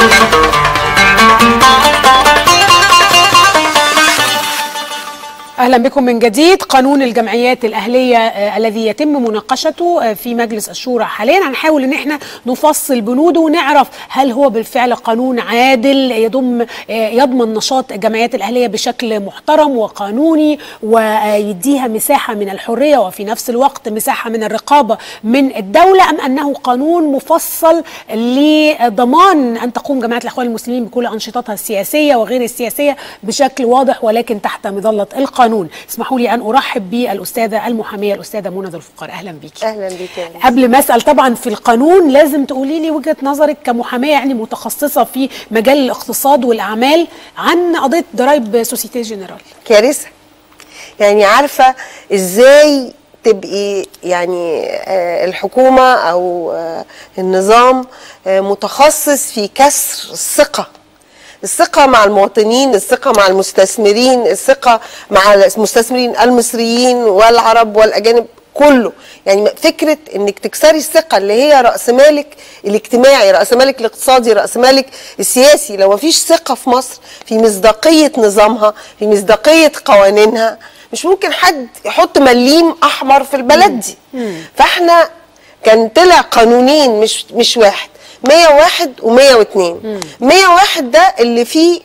اهلا بكم من جديد قانون الجمعيات الاهليه آه الذي يتم مناقشته آه في مجلس الشورى حاليا هنحاول ان احنا نفصل بنوده ونعرف هل هو بالفعل قانون عادل يضم آه يضمن نشاط الجمعيات الاهليه بشكل محترم وقانوني ويديها مساحه من الحريه وفي نفس الوقت مساحه من الرقابه من الدوله ام انه قانون مفصل لضمان ان تقوم جماعه الاخوان المسلمين بكل انشطتها السياسيه وغير السياسيه بشكل واضح ولكن تحت مظله القانون القانون اسمحوا لي ان ارحب بالاستاذه المحاميه الاستاذه منى ذو الفقار اهلا بيكي اهلا بيكي قبل ما اسال طبعا في القانون لازم تقولي لي وجهه نظرك كمحاميه يعني متخصصه في مجال الاقتصاد والاعمال عن قضيه ضرائب سوسيتي جنرال كارثه يعني عارفه ازاي تبقي يعني الحكومه او النظام متخصص في كسر الثقه الثقة مع المواطنين الثقة مع المستثمرين الثقة مع المستثمرين المصريين والعرب والأجانب كله يعني فكرة انك تكسري الثقة اللي هي رأس مالك الاجتماعي رأس مالك الاقتصادي رأس مالك السياسي لو مفيش ثقة في مصر في مصداقية نظامها في مصداقية قوانينها مش ممكن حد يحط مليم أحمر في البلد دي فاحنا كان طلع قانونين مش مش واحد 101 و102 101 ده اللي فيه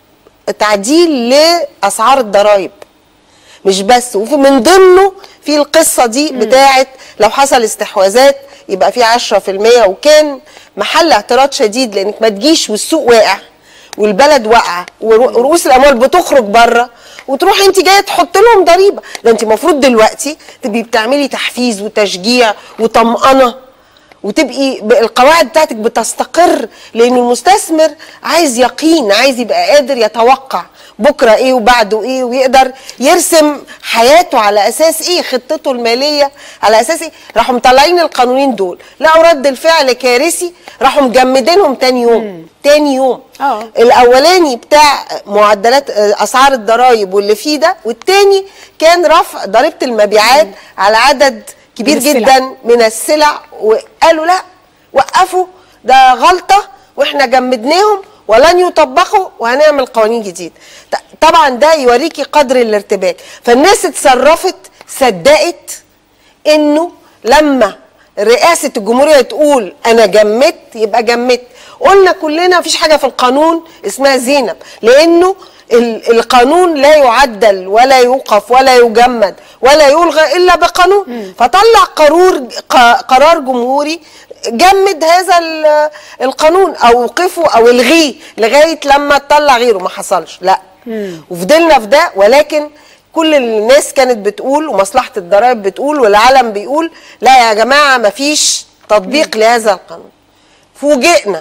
تعديل لاسعار الضرايب مش بس وفي من ضمنه في القصه دي بتاعه لو حصل استحواذات يبقى في 10% وكان محل اعتراض شديد لانك ما تجيش والسوق واقع والبلد واقعه ورؤوس الاموال بتخرج بره وتروحي انت جايه تحط لهم ضريبه ده انت المفروض دلوقتي تبقي بتعملي تحفيز وتشجيع وطمانه وتبقي القواعد بتاعتك بتستقر لان المستثمر عايز يقين عايز يبقى قادر يتوقع بكره ايه وبعده ايه ويقدر يرسم حياته على اساس ايه خطته الماليه على اساس ايه راحوا مطلعين القانونين دول لقوا رد الفعل كارثي راحوا مجمدينهم تاني يوم مم. تاني يوم أوه. الاولاني بتاع معدلات اسعار الضرايب واللي فيه ده والتاني كان رفع ضريبه المبيعات مم. على عدد كبير من جدا من السلع وقالوا لا وقفوا ده غلطه واحنا جمدناهم ولن يطبقوا وهنعمل قوانين جديد طبعا ده يوريكي قدر الارتباك فالناس اتصرفت صدقت انه لما رئاسه الجمهوريه تقول انا جمدت يبقى جمدت قلنا كلنا مفيش حاجه في القانون اسمها زينب لانه القانون لا يعدل ولا يوقف ولا يجمد ولا يلغى الا بقانون م. فطلع قرار قرار جمهوري جمد هذا القانون او وقفه او الغيه لغايه لما تطلع غيره ما حصلش لا م. وفضلنا في ده ولكن كل الناس كانت بتقول ومصلحه الضرائب بتقول والعالم بيقول لا يا جماعه ما فيش تطبيق م. لهذا القانون فوجئنا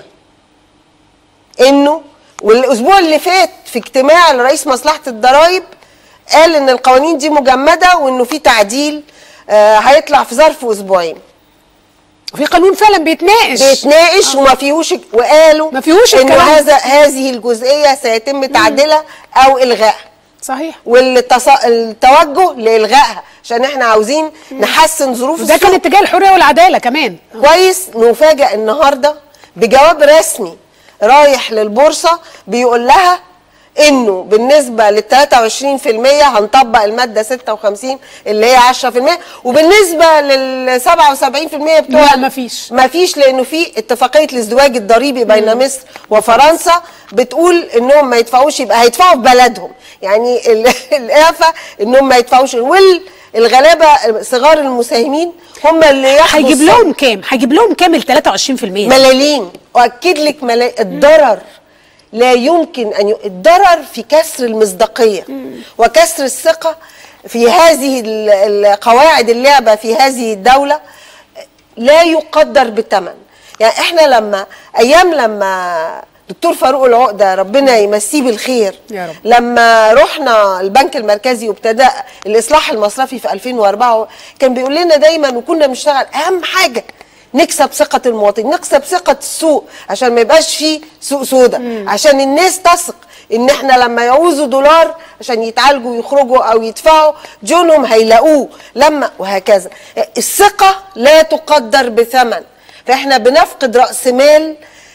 انه والاسبوع اللي فات في اجتماع لرئيس مصلحه الضرائب قال ان القوانين دي مجمده وانه في تعديل آه هيطلع في ظرف اسبوعين في قانون فعلا بيتناقش بيتناقش آه. وما فيهوش وقالوا ما فيهوش انه هذا هذه الجزئيه سيتم تعديلها او الغائها صحيح والتوجه لالغائها عشان احنا عاوزين مم. نحسن ظروف ده كان اتجاه الحريه والعداله كمان كويس نفاجئ النهارده بجواب رسمي رايح للبورصه بيقول لها انه بالنسبه لل 23% هنطبق الماده 56 اللي هي 10% وبالنسبه لل 77% بتوع لا مفيش مفيش لانه في اتفاقيه الازدواج الضريبي بين مصر وفرنسا بتقول انهم ما يدفعوش يبقى هيدفعوا في بلدهم يعني الاعفاء انهم ما يدفعوش وال الغلابه صغار المساهمين هم اللي ياخدوا هيجيب لهم كام؟ هيجيب لهم كام ال 23%؟ ملالين واكد لك ملا... الضرر لا يمكن ان ي... الضرر في كسر المصداقيه وكسر الثقه في هذه القواعد اللعبه في هذه الدوله لا يقدر بثمن يعني احنا لما ايام لما دكتور فاروق العقده ربنا يمسيه بالخير يا رب. لما رحنا البنك المركزي وابتدى الاصلاح المصرفي في 2004 كان بيقول لنا دايما وكنا بنشتغل اهم حاجه نكسب ثقة المواطن نكسب ثقة السوق عشان ما يبقاش فيه سوق سودا عشان الناس تثق ان احنا لما يعوزوا دولار عشان يتعالجوا ويخرجوا او يدفعوا جونهم هيلاقوه لما وهكذا الثقة لا تقدر بثمن فاحنا بنفقد رأس مال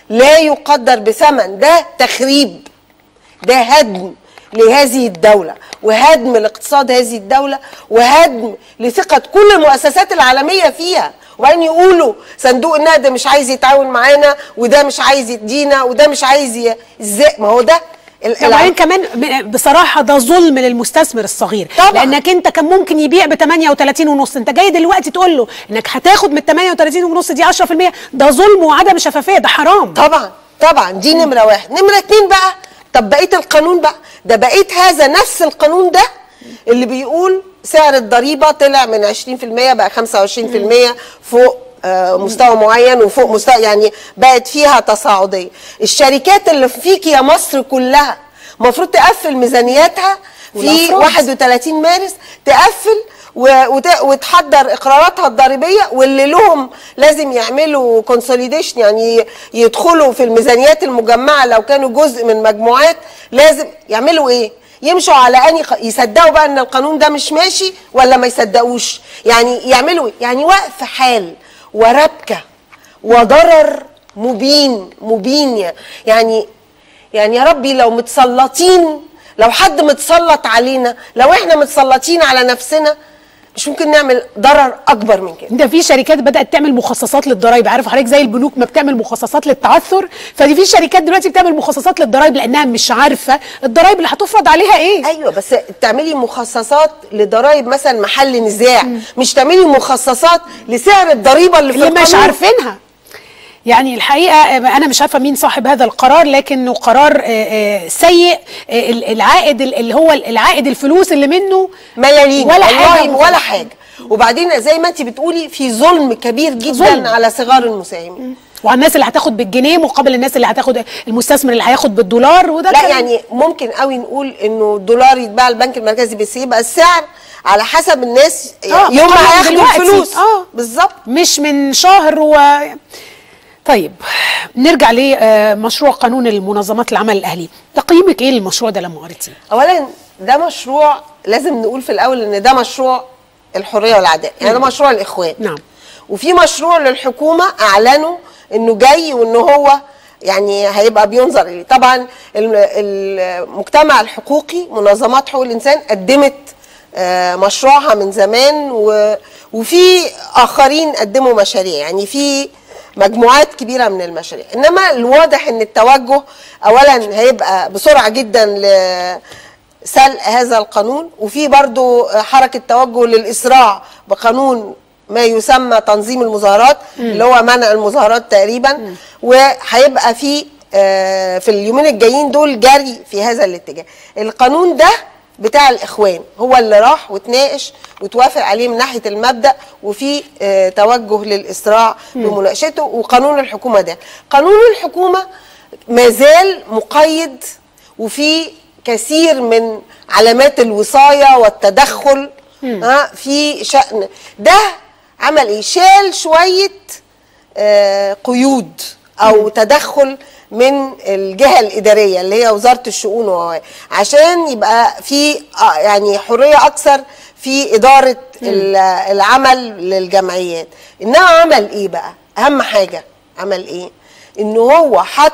لا يقدر بثمن ده تخريب ده هدم لهذه الدولة وهدم لاقتصاد هذه الدولة وهدم لثقة كل المؤسسات العالمية فيها وبعدين يقولوا صندوق النقد مش عايز يتعاون معانا وده مش عايز يدينا وده مش عايز ي... ازاي ما هو ده ال- وبعدين كمان ب- بصراحه ده ظلم للمستثمر الصغير طبعاً. لانك انت كان ممكن يبيع ب 38 ونص انت جاي دلوقتي تقول له انك هتاخد من 38 ونص دي 10% ده ظلم وعدم شفافيه ده حرام طبعا طبعا دي نمره واحد نمره اتنين بقى طب بقيه القانون بقى ده بقيه هذا نفس القانون ده اللي بيقول سعر الضريبه طلع من 20% بقى 25% فوق آه، مستوى معين وفوق مستوى يعني بقت فيها تصاعديه الشركات اللي فيك يا مصر كلها المفروض تقفل ميزانياتها في والأفراد. 31 مارس تقفل و- وت- وتحضر اقراراتها الضريبيه واللي لهم لازم يعملوا كونسوليديشن يعني يدخلوا في الميزانيات المجمعه لو كانوا جزء من مجموعات لازم يعملوا ايه؟ يمشوا على اني ق- يصدقوا بقى ان القانون ده مش ماشي ولا ما يصدقوش يعني يعملوا ايه؟ يعني وقف حال وربكه وضرر مبين مبين يعني يعني يا ربي لو متسلطين لو حد متسلط علينا لو احنا متسلطين على نفسنا مش ممكن نعمل ضرر اكبر من كده ده في شركات بدات تعمل مخصصات للضرايب عارف حضرتك زي البنوك ما بتعمل مخصصات للتعثر فدي في شركات دلوقتي بتعمل مخصصات للضرايب لانها مش عارفه الضرايب اللي هتفرض عليها ايه ايوه بس تعملي مخصصات لضرائب مثلا محل نزاع مش تعملي مخصصات لسعر الضريبه اللي في اللي مش القانون. عارفينها يعني الحقيقه انا مش عارفه مين صاحب هذا القرار لكنه قرار آه، آه، سيء آه، العائد اللي هو العائد الفلوس اللي منه ملاليم ولا والله حاجة ولا حاجه وبعدين زي ما انت بتقولي في ظلم كبير جدا ظلم. على صغار المساهمين وعلى الناس اللي هتاخد بالجنيه مقابل الناس اللي هتاخد المستثمر اللي هياخد بالدولار وده لا كلام- يعني ممكن قوي نقول انه الدولار يتباع البنك المركزي بس يبقى السعر على حسب الناس آه، يوم ما مقابل هياخدوا دلوقتي. الفلوس آه. بالظبط مش من شهر و طيب نرجع لمشروع قانون المنظمات العمل الاهلي تقييمك ايه للمشروع ده لما قريتيه اولا ده مشروع لازم نقول في الاول ان ده مشروع الحريه والعداله يعني ده مشروع الاخوان نعم. وفي مشروع للحكومه اعلنوا انه جاي وان هو يعني هيبقى بينظر اليه طبعا الم- المجتمع الحقوقي منظمات حقوق الانسان قدمت آه، مشروعها من زمان و- وفي اخرين قدموا مشاريع يعني في مجموعات كبيره من المشاريع انما الواضح ان التوجه اولا هيبقى بسرعه جدا لسلق هذا القانون وفي برضو حركه توجه للاسراع بقانون ما يسمى تنظيم المظاهرات اللي هو منع المظاهرات تقريبا وهيبقى في آه، في اليومين الجايين دول جري في هذا الاتجاه القانون ده بتاع الاخوان هو اللي راح وتناقش وتوافق عليه من ناحيه المبدا وفي آه، توجه للاسراع بمناقشته وقانون الحكومه ده قانون الحكومه ما زال مقيد وفي كثير من علامات الوصايه والتدخل ها في شان ده عمل ايه شال شويه آه، قيود او تدخل من الجهه الاداريه اللي هي وزاره الشؤون و- عشان يبقى في آه، يعني حريه اكثر في اداره ال- العمل للجمعيات انما عمل ايه بقى اهم حاجه عمل ايه انه هو حط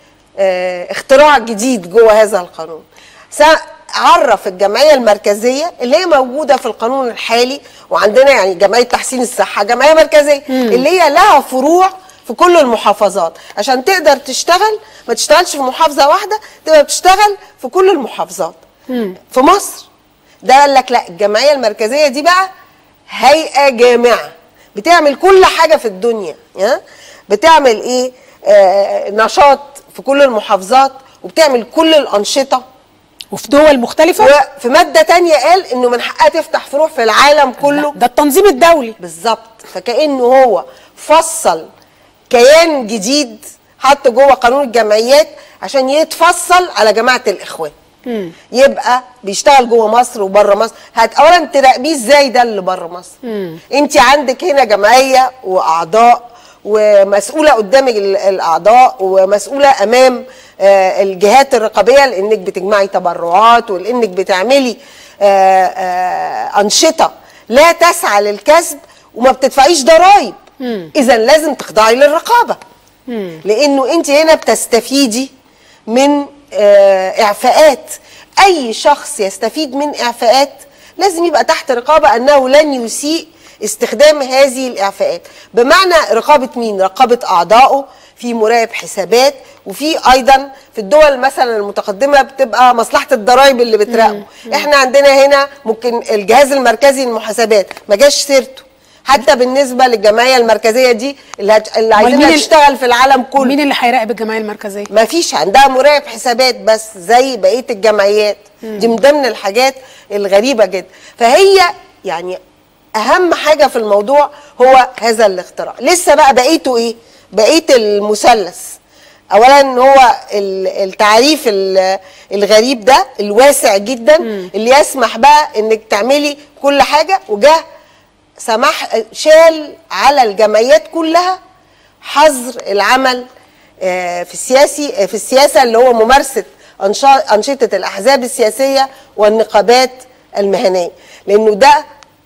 آه، اختراع جديد جوه هذا القانون سا- عرف الجمعيه المركزيه اللي هي موجوده في القانون الحالي وعندنا يعني جمعيه تحسين الصحه جمعيه مركزيه اللي هي لها فروع في كل المحافظات عشان تقدر تشتغل ما تشتغلش في محافظه واحده تبقى بتشتغل في كل المحافظات في مصر ده قال لك لا الجمعيه المركزيه دي بقى هيئه جامعه بتعمل كل حاجه في الدنيا يا؟ بتعمل ايه آه نشاط في كل المحافظات وبتعمل كل الانشطه وفي دول مختلفه وفي ماده تانية قال انه من حقها تفتح فروع في العالم كله ده التنظيم الدولي بالظبط فكانه هو فصل كيان جديد حط جوه قانون الجمعيات عشان يتفصل على جماعه الاخوان يبقى بيشتغل جوه مصر وبره مصر هت اولا تراقبيه ازاي ده اللي بره مصر انت عندك هنا جمعيه واعضاء ومسؤوله قدام ال- الاعضاء ومسؤوله امام آه، الجهات الرقابيه لانك بتجمعي تبرعات ولانك بتعملي آه، آه، انشطه لا تسعى للكسب وما بتدفعيش ضرائب اذا لازم تخضعي للرقابه لانه انت هنا بتستفيدي من آه، اعفاءات اي شخص يستفيد من اعفاءات لازم يبقى تحت رقابه انه لن يسيء استخدام هذه الاعفاءات بمعنى رقابه مين رقابه اعضائه في مراقب حسابات وفي ايضا في الدول مثلا المتقدمه بتبقى مصلحه الضرائب اللي بتراقبه احنا عندنا هنا ممكن الجهاز المركزي للمحاسبات ما جاش سيرته حتى بالنسبه للجمعيه المركزيه دي اللي, هت... اللي أمال مين عايزينها ال- تشتغل في العالم كله مين اللي هيراقب الجمعيه المركزيه ما فيش عندها مراقب حسابات بس زي بقيه الجمعيات دي من ضمن الحاجات الغريبه جدا فهي يعني اهم حاجه في الموضوع هو هذا الاختراع لسه بقى بقيته ايه بقيه المثلث اولا هو ال- التعريف ال- الغريب ده الواسع جدا اللي يسمح بقى انك تعملي كل حاجه وجه سمح شال على الجمعيات كلها حظر العمل آه، في السياسي آه، في السياسه اللي هو ممارسه أنشا- انشطه الاحزاب السياسيه والنقابات المهنيه لانه ده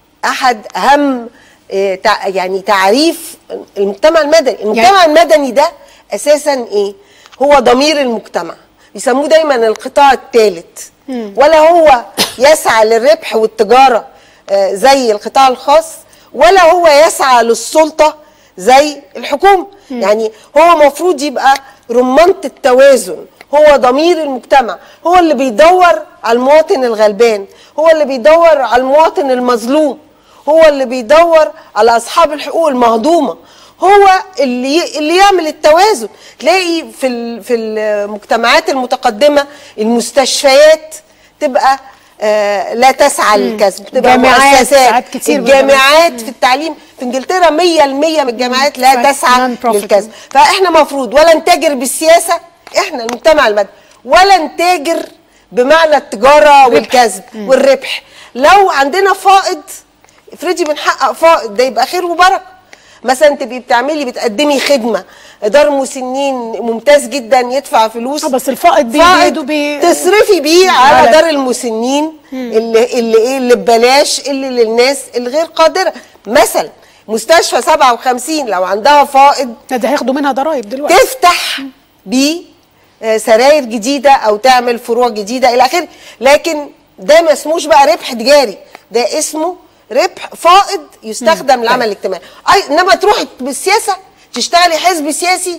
احد اهم آه، تع- يعني تعريف المجتمع المدني المجتمع المدني ده اساسا ايه هو ضمير المجتمع بيسموه دايما القطاع الثالث ولا هو يسعى للربح والتجاره آه، زي القطاع الخاص ولا هو يسعى للسلطه زي الحكومه يعني هو المفروض يبقى رمانه التوازن هو ضمير المجتمع هو اللي بيدور على المواطن الغلبان هو اللي بيدور على المواطن المظلوم هو اللي بيدور على اصحاب الحقوق المهضومه هو اللي اللي يعمل التوازن تلاقي في ال- في المجتمعات المتقدمه المستشفيات تبقى آه لا تسعى للكسب تبقى جامعات مؤسسات ساعات كتير بتبقى- الجامعات في التعليم في انجلترا 100% من الجامعات لا صحيح. تسعى Non-profit. للكسب فاحنا مفروض ولا نتاجر بالسياسه احنا المجتمع المدني ولا نتاجر بمعنى التجاره والكسب والربح لو عندنا فائض افرضي بنحقق فائض ده يبقى خير وبركه مثلا تبقي بتعملي بتقدمي خدمه دار مسنين ممتاز جدا يدفع فلوس آه، بس الفائض بي- فائض بيدو بي- تصرفي بيه على على- دار المسنين اللي اللي ايه اللي ببلاش اللي للناس الغير قادره مثلا مستشفى 57 لو عندها فائض ده ده هياخدوا منها ضرائب دلوقتي تفتح بيه آه، سراير جديده او تعمل فروع جديده الى اخره لكن ده ما اسموش بقى ربح تجاري ده اسمه ربح فائض يستخدم للعمل الاجتماعي أي انما تروحي بالسياسه تشتغلي حزب سياسي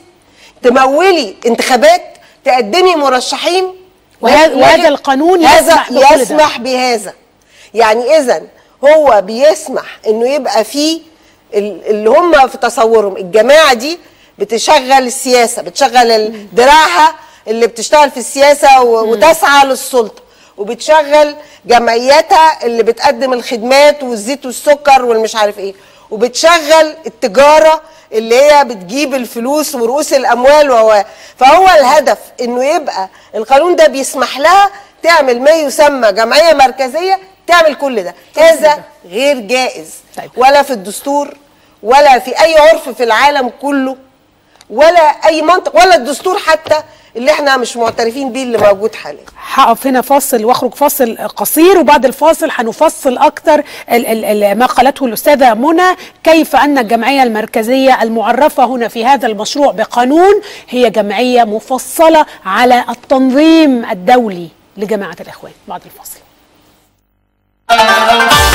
تمولي انتخابات تقدمي مرشحين وهذا- وهذا القانون هذا يسمح بكل ده. يسمح بهذا يعني اذا هو بيسمح انه يبقى فيه ال- اللي هم في تصورهم الجماعه دي بتشغل السياسه بتشغل ال- دراعها اللي بتشتغل في السياسه و- وتسعى للسلطه وبتشغل جمعياتها اللي بتقدم الخدمات والزيت والسكر والمش عارف ايه وبتشغل التجاره اللي هي بتجيب الفلوس ورؤوس الاموال و فهو الهدف انه يبقى القانون ده بيسمح لها تعمل ما يسمى جمعيه مركزيه تعمل كل ده هذا غير جائز طيب. ولا في الدستور ولا في اي عرف في العالم كله ولا اي منطق ولا الدستور حتى اللي احنا مش معترفين بيه اللي موجود حاليا هقف هنا فاصل واخرج فاصل قصير وبعد الفاصل هنفصل اكتر ال- ال- ال- ما قالته الاستاذه منى كيف ان الجمعيه المركزيه المعرفه هنا في هذا المشروع بقانون هي جمعيه مفصله على التنظيم الدولي لجماعه الاخوان بعد الفاصل